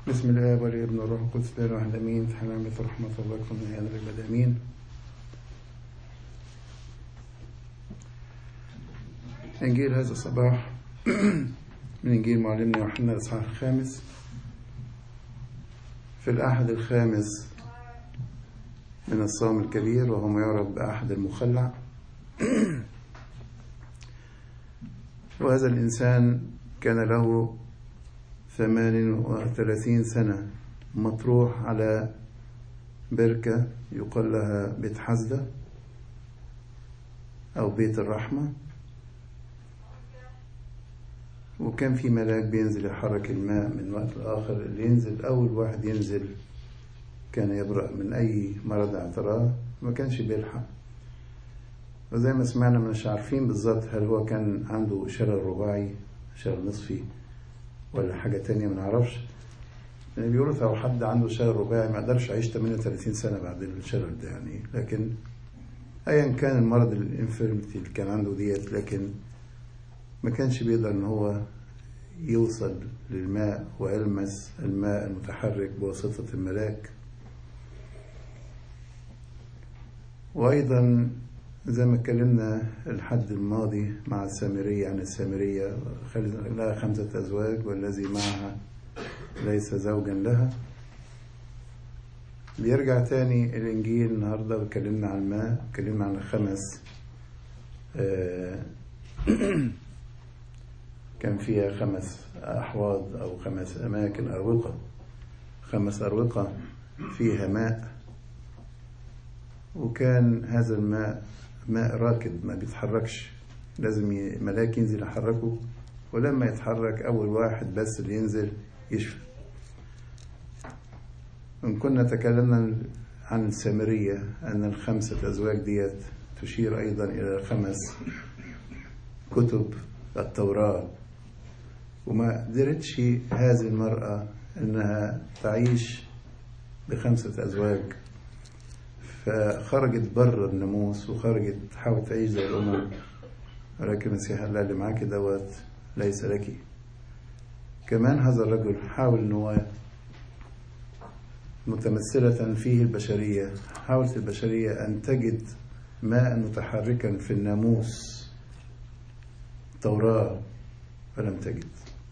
بسم الله والابن والروح القدس لا اله الا امين تحنى رحمه الله لكم من هذا الابد امين انجيل هذا الصباح من انجيل معلمنا يوحنا الاصحاح الخامس في الاحد الخامس من الصوم الكبير وهو ما يعرف باحد المخلع وهذا الانسان كان له ثمان وثلاثين سنة مطروح على بركة يقال لها بيت حزدة أو بيت الرحمة وكان في ملاك بينزل يحرك الماء من وقت لآخر اللي ينزل أول واحد ينزل كان يبرأ من أي مرض اعتراض ما كانش بيلحق وزي ما سمعنا مش عارفين بالظبط هل هو كان عنده شلل رباعي شلل نصفي ولا حاجة تانية ما نعرفش يعني بيقولوا لو حد عنده شلل رباعي ما يقدرش يعيش 38 سنة بعد الشلل ده يعني لكن أيا كان المرض الانفيرمتي اللي كان عنده ديت لكن ما كانش بيقدر إن هو يوصل للماء ويلمس الماء المتحرك بواسطة الملاك وأيضا زي ما اتكلمنا الحد الماضي مع السامرية عن السامرية لها خمسة أزواج والذي معها ليس زوجا لها بيرجع تاني الإنجيل النهاردة واتكلمنا عن الماء اتكلمنا عن الخمس كان فيها خمس أحواض أو خمس أماكن أروقة خمس أروقة فيها ماء وكان هذا الماء ماء راكد ما بيتحركش لازم ملاك ينزل يحركه ولما يتحرك أول واحد بس اللي ينزل يشفى إن كنا تكلمنا عن السامرية أن الخمسة أزواج ديت تشير أيضا إلى خمس كتب التوراة وما قدرتش هذه المرأة أنها تعيش بخمسة أزواج فخرجت بره الناموس وخرجت تحاول تعيش زي الأمم ولكن المسيح قال اللي معاك دوت ليس لك كمان هذا الرجل حاول ان هو متمثلة فيه البشرية حاولت البشرية أن تجد ماء متحركا في الناموس توراة فلم تجد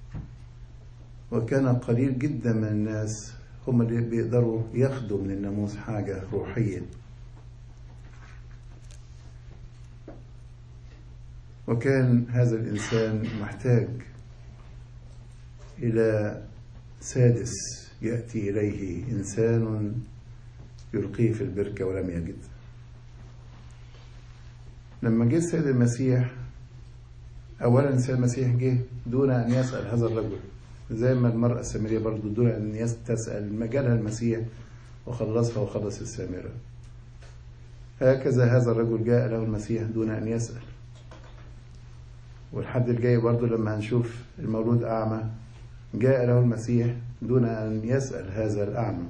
وكان قليل جدا من الناس هم اللي بيقدروا ياخدوا من الناموس حاجة روحية وكان هذا الإنسان محتاج إلى سادس يأتي إليه إنسان يلقيه في البركة ولم يجد لما جه السيد المسيح أولا السيد المسيح جه دون أن يسأل هذا الرجل زي ما المرأة السامرية برضو دون أن تسأل ما جالها المسيح وخلصها وخلص السامرة هكذا هذا الرجل جاء له المسيح دون أن يسأل والحد الجاي برضو لما هنشوف المولود أعمى جاء له المسيح دون أن يسأل هذا الأعمى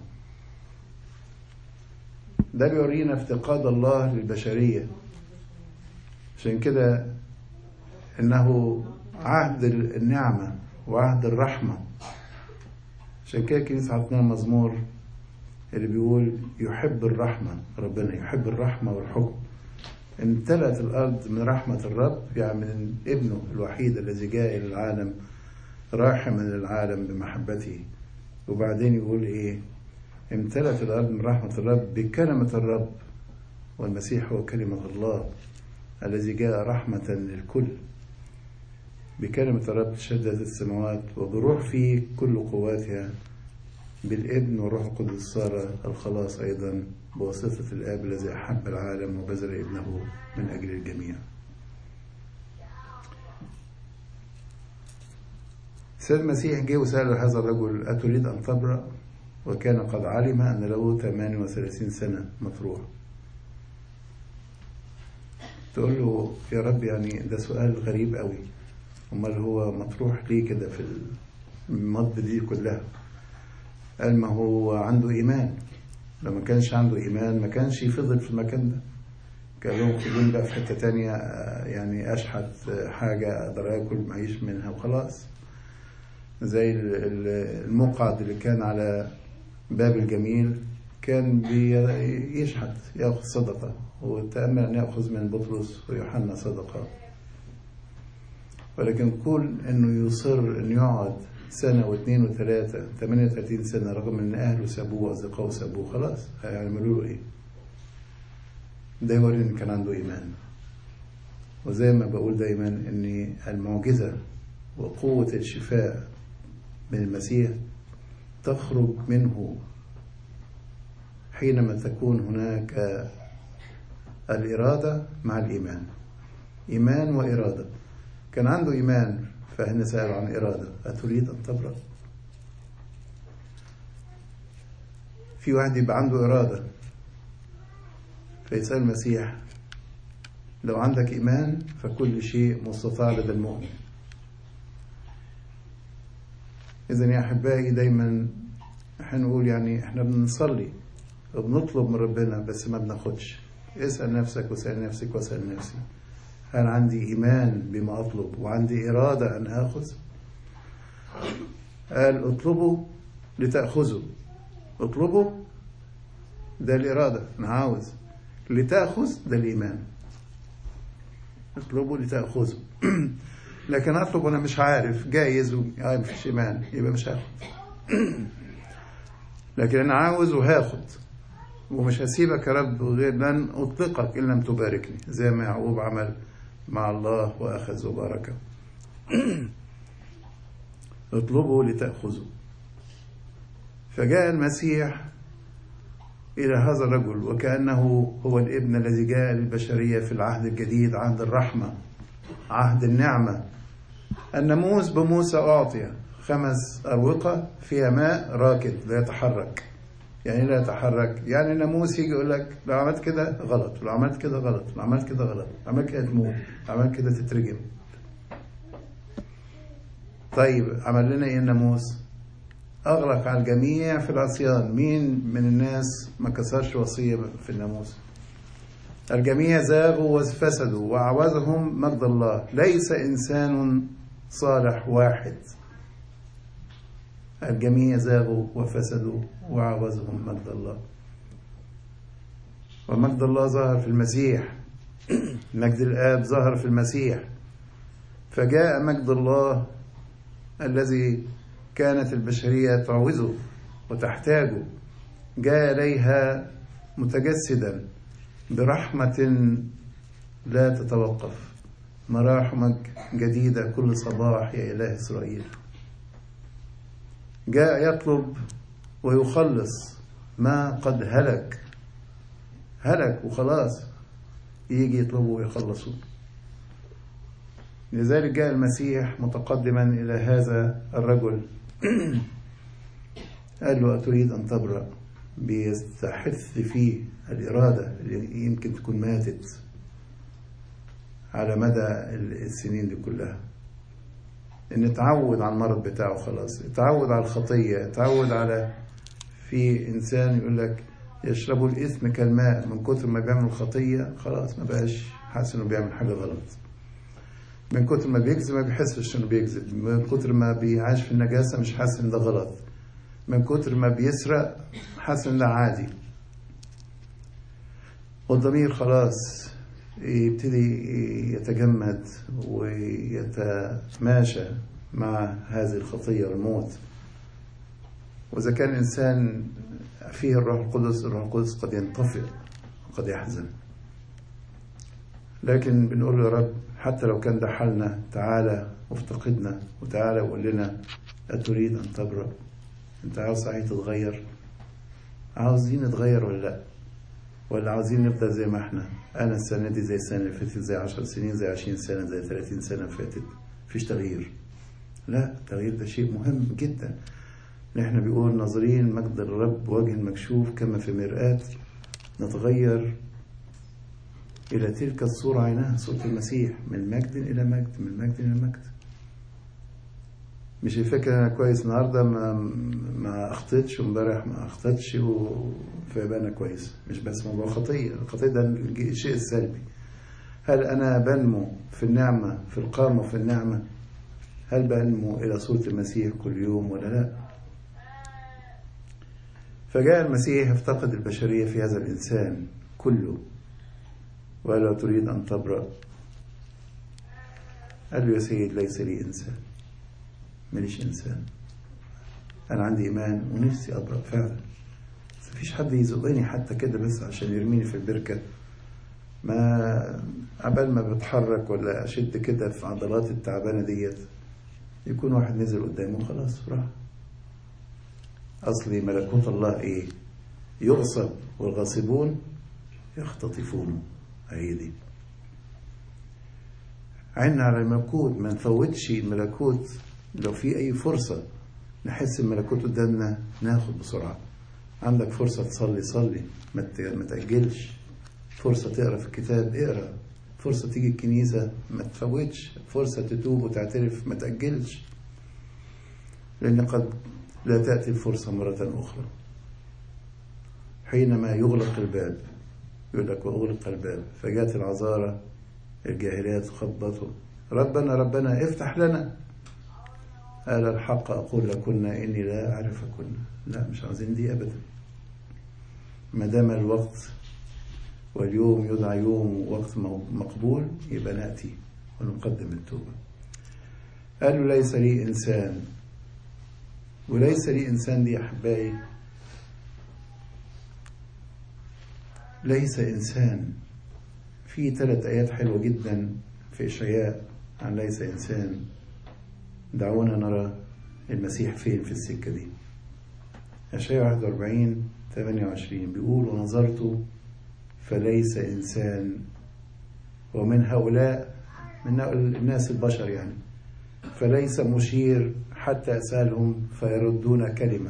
ده بيورينا افتقاد الله للبشرية عشان كده إنه عهد النعمة وعهد الرحمة عشان كده الكنيسة عطنا مزمور اللي بيقول يحب الرحمة ربنا يحب الرحمة والحكم امتلأت الأرض من رحمة الرب يعني من ابنه الوحيد الذي جاء إلى العالم راحما للعالم بمحبته وبعدين يقول إيه امتلأت الأرض من رحمة الرب بكلمة الرب والمسيح هو كلمة الله الذي جاء رحمة للكل بكلمة الرب تشدد السماوات وبروح فيه كل قواتها بالابن والروح القدس صار الخلاص أيضا بواسطة الآب الذي أحب العالم وبذل ابنه من أجل الجميع سيد المسيح جه وسأل هذا الرجل أتريد أن تبرأ وكان قد علم أن له 38 سنة مطروح تقول له يا رب يعني ده سؤال غريب قوي امال هو مطروح ليه كده في المض دي كلها قال ما هو عنده ايمان لو ما كانش عنده ايمان ما كانش فضل في المكان ده كان لهم خدوني بقى في حته تانية يعني اشحت حاجه اقدر اكل معيش منها وخلاص زي المقعد اللي كان على باب الجميل كان بيشحت ياخذ صدقة وتأمل أن يأخذ من بطرس ويوحنا صدقة ولكن كل أنه يصر أنه يقعد سنة واثنين وثلاثة 38 سنة رغم أن أهله سابوه وأصدقائه سابوه خلاص هيعملوا له إيه؟ ده يوري إن كان عنده إيمان وزي ما بقول دايما أن المعجزة وقوة الشفاء من المسيح تخرج منه حينما تكون هناك الإرادة مع الإيمان إيمان وإرادة كان عنده إيمان فهنا سأل عن إرادة أتريد أن تبرأ في واحد يبقى عنده إرادة فيسأل المسيح لو عندك إيمان فكل شيء مستطاع لدى المؤمن إذا يا أحبائي دايما احنا نقول يعني احنا بنصلي وبنطلب من ربنا بس ما بناخدش اسأل نفسك واسأل نفسك واسأل نفسي هل عندي إيمان بما أطلب وعندي إرادة أن آخذ قال اطلبوا لتأخذوا اطلبوا ده الإرادة أنا عاوز لتأخذ ده الإيمان اطلبوا لتأخذوا لكن أطلب وأنا مش عارف جايز وآه مفيش إيمان يبقى مش هاخد لكن أنا عاوز وهاخد ومش هسيبك يا رب غير لن أطلقك إن لم تباركني زي ما يعقوب عمل مع الله وأخذ وباركه اطلبوا لتأخذوا فجاء المسيح إلى هذا الرجل وكأنه هو الابن الذي جاء للبشرية في العهد الجديد عهد الرحمة عهد النعمة الناموس بموسى أعطي خمس أروقة فيها ماء راكد لا يتحرك يعني لا يتحرك يعني الناموس يجي يقول لك لو عملت كده غلط ولو عملت كده غلط لو عملت كده غلط لو عملت كده تموت لو عملت كده تترجم طيب عمل لنا ايه الناموس اغلق على الجميع في العصيان مين من الناس ما كسرش وصية في الناموس الجميع زاغوا وفسدوا وعوزهم مجد الله ليس انسان صالح واحد الجميع زاغوا وفسدوا وعوزهم مجد الله ومجد الله ظهر في المسيح مجد الآب ظهر في المسيح فجاء مجد الله الذي كانت البشرية تعوزه وتحتاجه جاء إليها متجسدا برحمة لا تتوقف مراحمك جديدة كل صباح يا إله إسرائيل جاء يطلب ويخلص ما قد هلك هلك وخلاص يجي يطلبه ويخلصه لذلك جاء المسيح متقدما إلى هذا الرجل قال له أتريد أن تبرأ بيستحث فيه الإرادة اللي يمكن تكون ماتت على مدى السنين دي كلها ان اتعود على المرض بتاعه خلاص اتعود على الخطية اتعود على في انسان يقول لك يشربوا الاثم كالماء من كتر ما بيعمل الخطية خلاص ما بقاش حاسس انه بيعمل حاجة غلط من كتر ما بيكذب ما بيحسش انه بيكذب من كتر ما بيعيش في النجاسة مش حاسس ان ده غلط من كتر ما بيسرق حاسس ان ده عادي والضمير خلاص يبتدي يتجمد ويتماشى مع هذه الخطية والموت وإذا كان الإنسان فيه الروح القدس الروح القدس قد ينطفئ وقد يحزن لكن بنقول له يا رب حتى لو كان ده حالنا تعالى وافتقدنا وتعالى وقول لنا أتريد أن تبرأ أنت عاوز صحيح تتغير عاوزين نتغير ولا لأ ولا عاوزين نفضل زي ما احنا انا السنه دي زي السنه اللي فاتت زي 10 سنين زي 20 سنه زي 30 سنه فاتت مفيش تغيير لا التغيير ده شيء مهم جدا نحن بيقول ناظرين مجد الرب وجه مكشوف كما في مرآة نتغير إلى تلك الصورة عينها صورة المسيح من مجد إلى مجد من مجد إلى مجد مش الفكرة أنا كويس النهاردة ما ما أخطيتش وامبارح ما أخطيتش و... فيبقى أنا كويس مش بس موضوع خطية الخطية ده الشيء السلبي هل أنا بنمو في النعمة في القامة في النعمة هل بنمو إلى صورة المسيح كل يوم ولا لا فجاء المسيح افتقد البشرية في هذا الإنسان كله ولا تريد أن تبرأ قال له يا سيد ليس لي إنسان ماليش إنسان أنا عندي إيمان ونفسي أبرأ فعلا بس مفيش حد يزقني حتى كده بس عشان يرميني في البركة ما عبال ما بتحرك ولا أشد كده في عضلات التعبانة ديت يكون واحد نزل قدامه خلاص راح أصلي ملكوت الله إيه يغصب والغاصبون يختطفونه هي دي عنا على الملكوت ما نفوتش الملكوت لو في أي فرصة نحس الملكوت قدامنا ناخد بسرعة عندك فرصة تصلي صلي ما تأجلش فرصة تقرا في الكتاب اقرا فرصة تيجي الكنيسة ما تفوتش فرصة تتوب وتعترف ما تأجلش لأن قد لا تأتي الفرصة مرة أخرى حينما يغلق الباب يقول لك وأغلق الباب فجاءت العذارى الجاهلات خبطوا ربنا ربنا افتح لنا قال الحق أقول لكن إني لا أعرفكن لا مش عايزين دي أبدا ما دام الوقت واليوم يدعى يوم وقت مقبول يبقى نأتي ونقدم التوبة قالوا ليس لي إنسان وليس لي إنسان دي أحبائي ليس إنسان في ثلاث آيات حلوة جدا في إشعياء عن ليس إنسان دعونا نرى المسيح فين في السكة دي إشعياء 41 28 بيقول ونظرت فليس إنسان ومن هؤلاء من الناس البشر يعني فليس مشير حتى أسألهم فيردون كلمة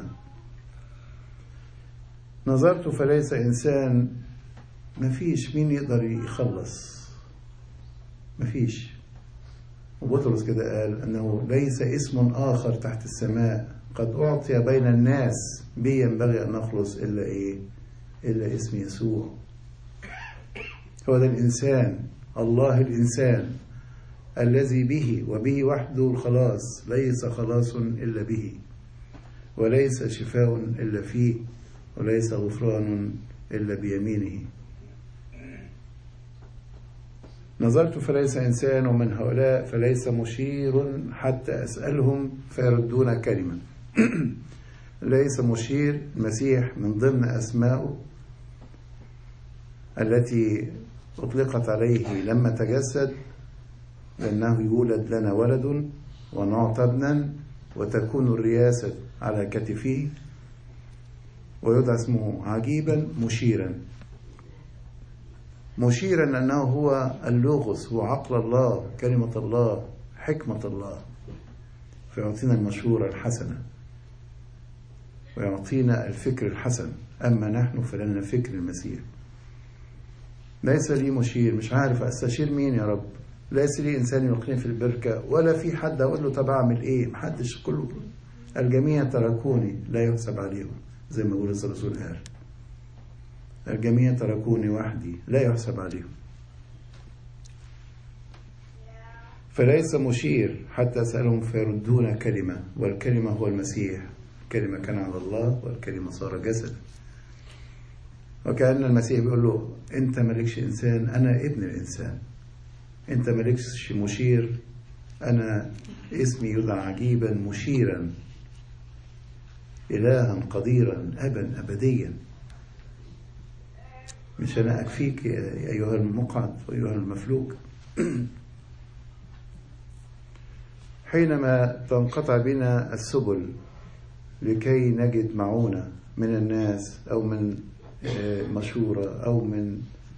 نظرت فليس إنسان مفيش مين يقدر يخلص مفيش وبطرس كده قال أنه ليس اسم آخر تحت السماء قد أعطي بين الناس بي ينبغي أن نخلص إلا إيه إلا اسم يسوع هو ده الإنسان الله الإنسان الذي به وبه وحده الخلاص ليس خلاص إلا به وليس شفاء إلا فيه وليس غفران إلا بيمينه نظرت فليس إنسان ومن هؤلاء فليس مشير حتى أسألهم فيردون كلمة ليس مشير المسيح من ضمن أسمائه التي أطلقت عليه لما تجسد لأنه يولد لنا ولد ونعطى ابنا وتكون الرياسة على كتفه ويدعى اسمه عجيبا مشيرا مشيرا لأنه هو اللوغوس هو عقل الله كلمة الله حكمة الله فيعطينا المشورة الحسنة ويعطينا الفكر الحسن أما نحن فلنا فكر المسيح ليس لي مشير مش عارف استشير مين يا رب ليس لي انسان يلقيني في البركه ولا في حد اقول له طب اعمل ايه محدش كله الجميع تركوني لا يحسب عليهم زي ما يقول الرسول قال الجميع تركوني وحدي لا يحسب عليهم فليس مشير حتى أسألهم فيردون كلمة والكلمة هو المسيح كلمة كان على الله والكلمة صار جسدا وكأن المسيح بيقول له أنت مالكش إنسان أنا ابن الإنسان أنت مالكش مشير أنا اسمي يدعى عجيبا مشيرا إلها قديرا أبا أبديا مش أنا أكفيك يا أيها المقعد وأيها المفلوك حينما تنقطع بنا السبل لكي نجد معونة من الناس أو من مشورة أو من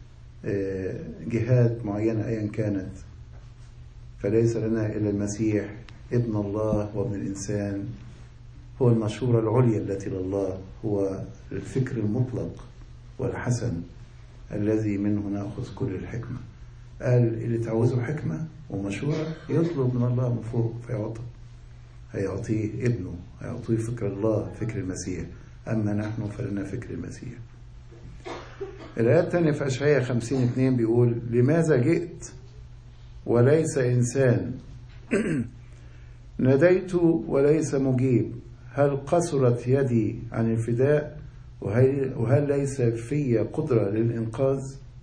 جهات معينة أيا كانت فليس لنا إلا المسيح ابن الله وابن الإنسان هو المشورة العليا التي لله هو الفكر المطلق والحسن الذي منه نأخذ كل الحكمة قال اللي تعوزه حكمة ومشورة يطلب من الله من فوق فيعطى هيعطيه ابنه هيعطيه فكر الله فكر المسيح أما نحن فلنا فكر المسيح الآية الثانية في أشعياء 50 2 بيقول لماذا جئت وليس إنسان ناديت وليس مجيب هل قصرت يدي عن الفداء وهل, وهل ليس في قدرة للإنقاذ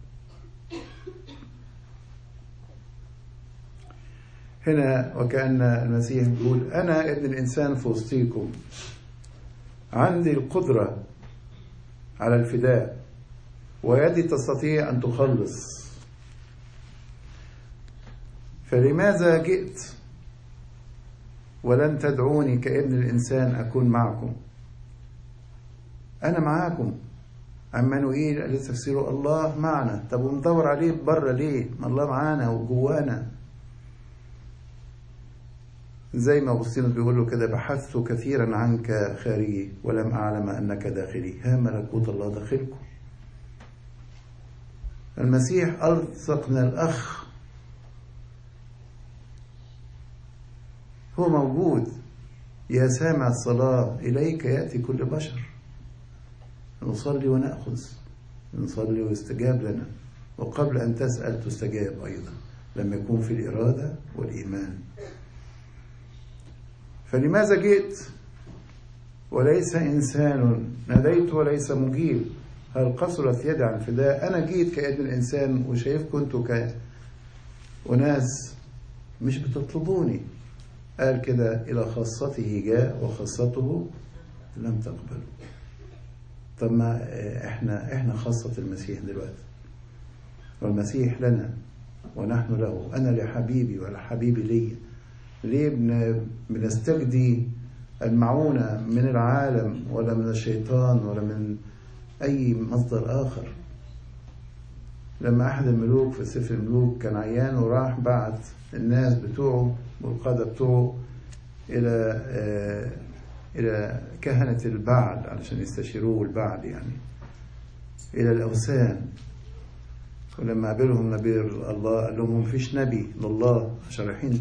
هنا وكأن المسيح بيقول أنا ابن الإنسان في وسطيكم عندي القدرة على الفداء ويدي تستطيع أن تخلص فلماذا جئت ولن تدعوني كابن الإنسان أكون معكم أنا معاكم عمانوئيل اللي تفسيره الله معنا طب وندور عليه بره ليه ما الله معانا وجوانا زي ما أغسطينوس بيقول له كده بحثت كثيرا عنك خارجي ولم أعلم أنك داخلي ها ملكوت الله داخلكم المسيح ألصق من الأخ هو موجود يا سامع الصلاة إليك يأتي كل بشر نصلي ونأخذ نصلي ويستجاب لنا وقبل أن تسأل تستجاب أيضا لما يكون في الإرادة والإيمان فلماذا جئت وليس إنسان ناديت وليس مجيب هل قصرت يدي عن فداء أنا جيت كابن الإنسان وشايفكم أنتوا كأناس مش بتطلبوني قال كده إلى خاصته جاء وخاصته لم تقبله طب ما احنا احنا خاصة المسيح دلوقتي والمسيح لنا ونحن له أنا لحبيبي ولا حبيبي لي ليه بنستجدي المعونة من العالم ولا من الشيطان ولا من أي مصدر آخر لما أحد الملوك في سفر الملوك كان عيان وراح بعت الناس بتوعه والقادة بتوعه إلى آه إلى كهنة البعل علشان يستشيروه البعل يعني إلى الأوثان ولما قابلهم نبي الله قال لهم مفيش نبي لله عشان رايحين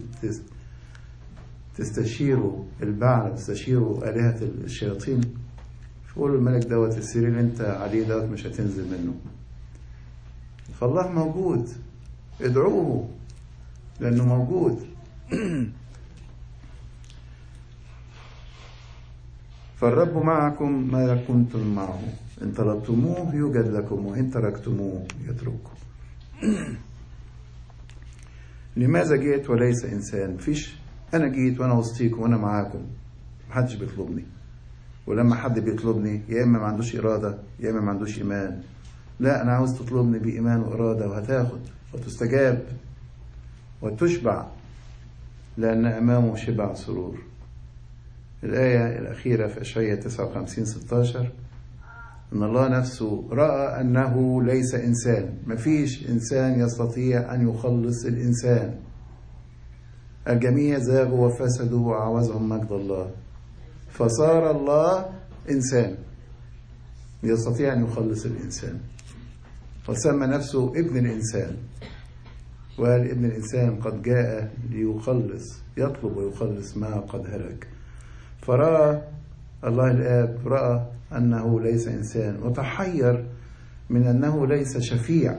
تستشيروا البعل تستشيروا آلهة الشياطين فقولوا الملك دوت السرير اللي انت عليه دوت مش هتنزل منه فالله موجود ادعوه لأنه موجود فالرب معكم ما كنتم معه إن طلبتموه يوجد لكم وإن تركتموه يترككم لماذا جئت وليس إنسان فيش أنا جيت وأنا وسطيكم وأنا معاكم محدش بيطلبني ولما حد بيطلبني يا إما ما عندوش إرادة يا إما ما عندوش إيمان لا أنا عاوز تطلبني بإيمان وإرادة وهتاخد وتستجاب وتشبع لأن أمامه شبع سرور الآية الأخيرة في أشعية 59 16 أن الله نفسه رأى أنه ليس إنسان مفيش إنسان يستطيع أن يخلص الإنسان الجميع زاغوا وفسدوا وعوزهم مجد الله فصار الله إنسان يستطيع أن يخلص الإنسان وسمى نفسه ابن الإنسان وقال ابن الإنسان قد جاء ليخلص يطلب ويخلص ما قد هلك فرأى الله الآب رأى أنه ليس إنسان وتحير من أنه ليس شفيع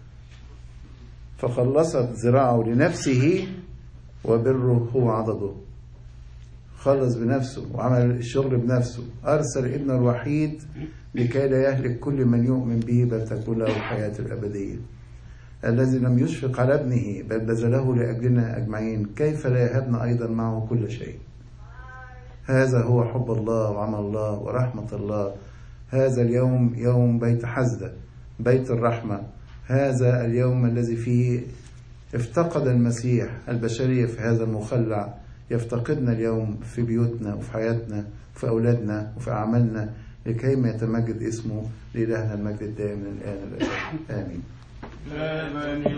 فخلصت ذراعه لنفسه وبره هو عضده خلص بنفسه وعمل الشغل بنفسه أرسل ابنه الوحيد لكي لا يهلك كل من يؤمن به بل تكون له الحياة الأبدية الذي لم يشفق على ابنه بل بذله لأجلنا أجمعين كيف لا يهبنا أيضا معه كل شيء هذا هو حب الله وعمل الله ورحمة الله هذا اليوم يوم بيت حزدة بيت الرحمة هذا اليوم الذي فيه افتقد المسيح البشرية في هذا المخلع يفتقدنا اليوم في بيوتنا وفي حياتنا وفي أولادنا وفي أعمالنا لكي ما يتمجد اسمه لإلهنا المجد الدائم من الآن والأبد آمين